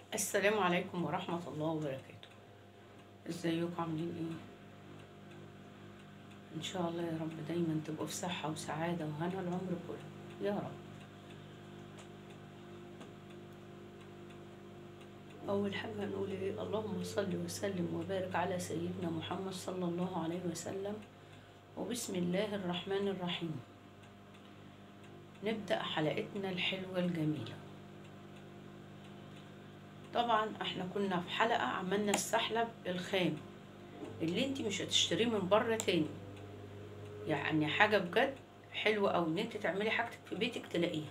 السلام عليكم ورحمة الله وبركاته ازيكم عاملين ايه ان شاء الله يا رب دايما تبقوا في صحة وسعادة وهنا العمر كله يا رب اول حاجة هنقول ايه اللهم صل وسلم وبارك على سيدنا محمد صلى الله عليه وسلم وبسم الله الرحمن الرحيم نبدأ حلقتنا الحلوة الجميلة طبعا احنا كنا في حلقة عملنا السحلب الخام اللي انت مش هتشتريه من بره تاني يعني حاجة بجد حلوة اوي ان انت تعملي حاجتك في بيتك تلاقيها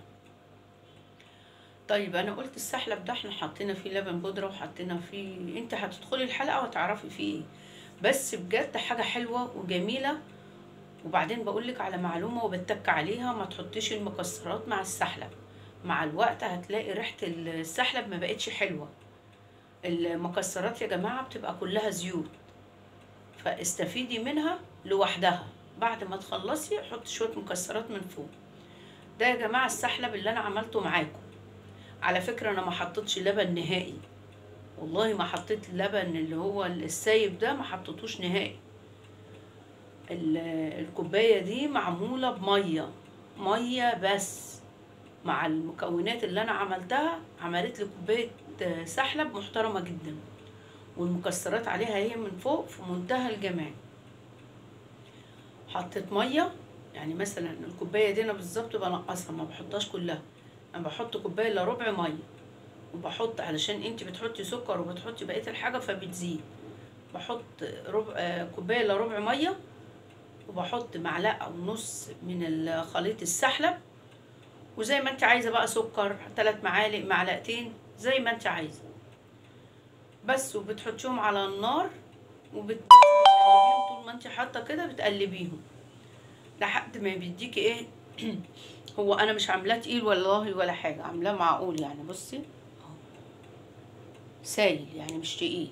طيب انا قلت السحلب ده احنا حطينا فيه لبن بودرة وحطينا فيه انت هتدخلي الحلقة وهتعرفي فيه ايه بس بجد حاجة حلوة وجميلة وبعدين بقولك على معلومة وبتك عليها ما تحطيش المكسرات مع السحلب مع الوقت هتلاقي ريحة السحلب ما بقتش حلوة المكسرات يا جماعة بتبقى كلها زيوت فاستفيدي منها لوحدها بعد ما تخلصي حطي شوية مكسرات من فوق ده يا جماعة السحلب اللي انا عملته معاكم على فكرة انا ما حطيتش لبن نهائي والله ما حطيت اللبن اللي هو السايب ده ما حطيتوش نهائي الكوباية دي معمولة بمية مية بس مع المكونات اللي انا عملتها عملت لي كوبايه سحلب محترمه جدا والمكسرات عليها هي من فوق في منتهى الجمال حطيت ميه يعني مثلا الكوبايه دي انا بالظبط بنقصها ما بحطهاش كلها انا بحط كوبايه الا ربع ميه وبحط علشان انت بتحطي سكر وبتحطي بقيه الحاجه فبتزيد بحط ربع كوبايه الا ربع ميه وبحط معلقه ونص من خليط السحلب وزي ما انت عايزه بقى سكر ثلاث معالق معلقتين زي ما انت عايزه بس وبتحطيهم على النار وبتقلبيهم طول ما انت حاطه كده بتقلبيهم لحد ما بيديكي ايه هو انا مش عاملاه تقيل والله ولا حاجه عاملاه معقول يعني بصي سايل يعني مش تقيل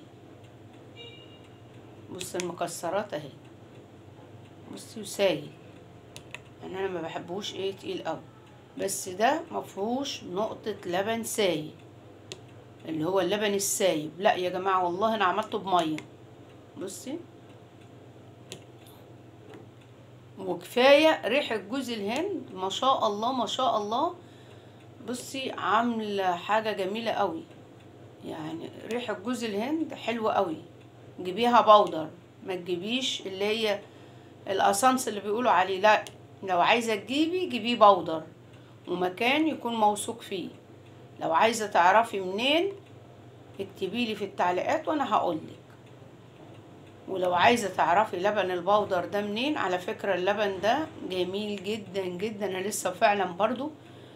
بصي المكسرات اهي بصي وسايل يعني انا ما بحبوش ايه تقيل قوي بس ده مفهوش نقطة لبن سايب اللي هو اللبن السايب لا يا جماعة والله انا عملته بمية بصي وكفاية ريحة جوز الهند ما شاء الله ما شاء الله بصي عاملة حاجة جميلة قوي يعني ريحة جوز الهند حلوة قوي جيبيها بودر ما تجيبيش اللي هي الاسانس اللي بيقولوا عليه لا لو عايزة تجيبي جيبيه بودر ومكان يكون موثوق فيه لو عايزة تعرفي منين اكتبيلي في التعليقات وانا هقولك ولو عايزة تعرفي لبن البودر ده منين على فكرة اللبن ده جميل جدا جدا انا لسه فعلا برضو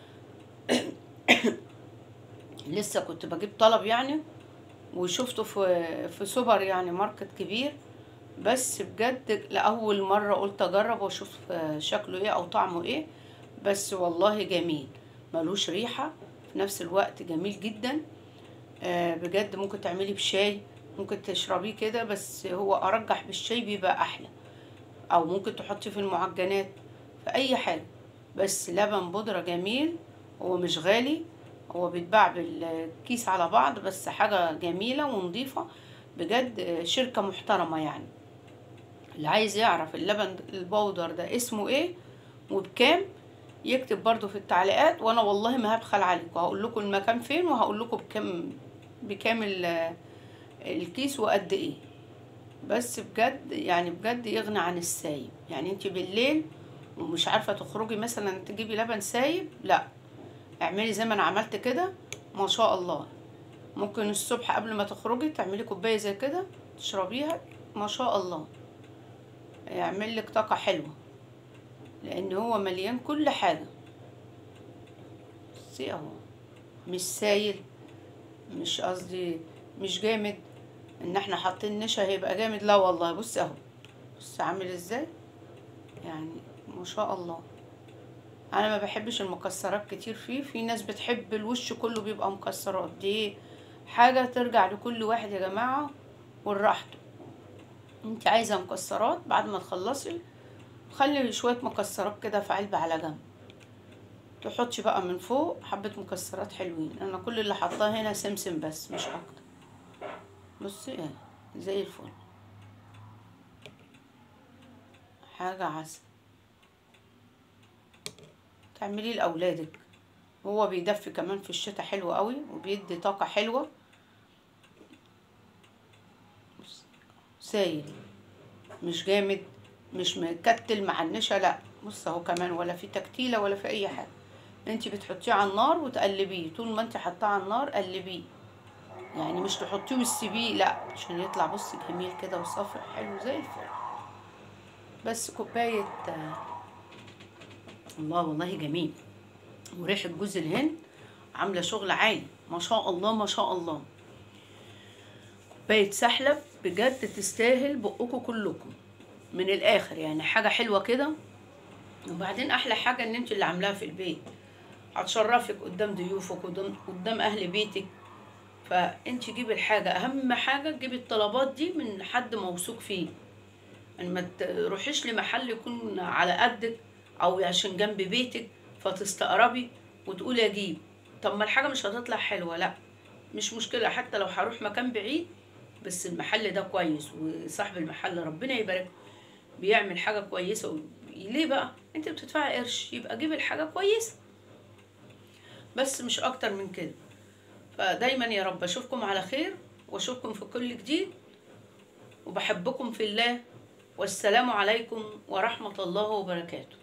لسه كنت بجيب طلب يعني وشفته في في سوبر يعني ماركت كبير بس بجد لأول مرة قلت أجرب وأشوف شكله إيه أو طعمه إيه بس والله جميل ملوش ريحة في نفس الوقت جميل جدا آه بجد ممكن تعملي بشاي ممكن تشربيه كده بس هو أرجح بالشاي بيبقى أحلى أو ممكن تحطي في المعجنات في أي حاجة بس لبن بودرة جميل هو مش غالي هو بيتباع بالكيس على بعض بس حاجة جميلة ونظيفة بجد شركة محترمة يعني اللي عايز يعرف اللبن البودر ده اسمه ايه وبكام يكتب برضو في التعليقات وانا والله ما هبخل عليكم هقول لكم المكان فين وهقول لكم بكام بكام الكيس وقد ايه بس بجد يعني بجد يغني عن السايب يعني انت بالليل ومش عارفه تخرجي مثلا تجيبي لبن سايب لا اعملي زي ما انا عملت كده ما شاء الله ممكن الصبح قبل ما تخرجي تعملي كوبايه زي كده تشربيها ما شاء الله يعمل لك طاقه حلوه لان هو مليان كل حاجه بصي اهو مش سايل مش قصدي مش جامد ان احنا حاطين نشا هيبقى جامد لا والله بص اهو بص عامل ازاي يعني ما شاء الله انا ما بحبش المكسرات كتير فيه في ناس بتحب الوش كله بيبقى مكسرات دي حاجه ترجع لكل واحد يا جماعه وراحته انت عايزه مكسرات بعد ما تخلصي خلي شويه مكسرات كده في علبه على جنب تحطي بقى من فوق حبة مكسرات حلوين انا كل اللي حطاه هنا سمسم بس مش اكتر بصي اهي زي الفل حاجة عسل تعمليه لأولادك هو بيدفي كمان في الشتاء حلو قوي وبيدي طاقة حلوة بص، سايل مش جامد مش مكتل مع النشا لا بص اهو كمان ولا في تكتيلة ولا في اي حاجة انت بتحطيه على النار وتقلبيه طول ما انت حطاه على النار قلبيه يعني مش تحطيه وتسيبيه لا عشان يطلع بص جميل كده وصافي حلو زي الفل بس كوباية آه، الله والله جميل وريحة جوز الهند عاملة شغل عالي ما شاء الله ما شاء الله كوباية سحلب بجد تستاهل بقكم كلكم من الآخر يعني حاجة حلوة كده وبعدين أحلى حاجة إن انت اللي عاملاها في البيت هتشرفك قدام ضيوفك قدام قدام أهل بيتك فانت جيبي الحاجة أهم حاجة تجيبي الطلبات دي من حد موثوق فيه يعني ما تروحيش لمحل يكون على قدك او عشان جنب بيتك فتستقربي وتقولي اجيب طب ما الحاجه مش هتطلع حلوه لا مش مشكله حتى لو هروح مكان بعيد بس المحل ده كويس وصاحب المحل ربنا يبارك بيعمل حاجه كويسه و... ليه بقى انت بتدفعي قرش يبقى جيبي الحاجه كويسه بس مش اكتر من كده فدايما يا رب اشوفكم على خير واشوفكم في كل جديد وبحبكم في الله والسلام عليكم ورحمة الله وبركاته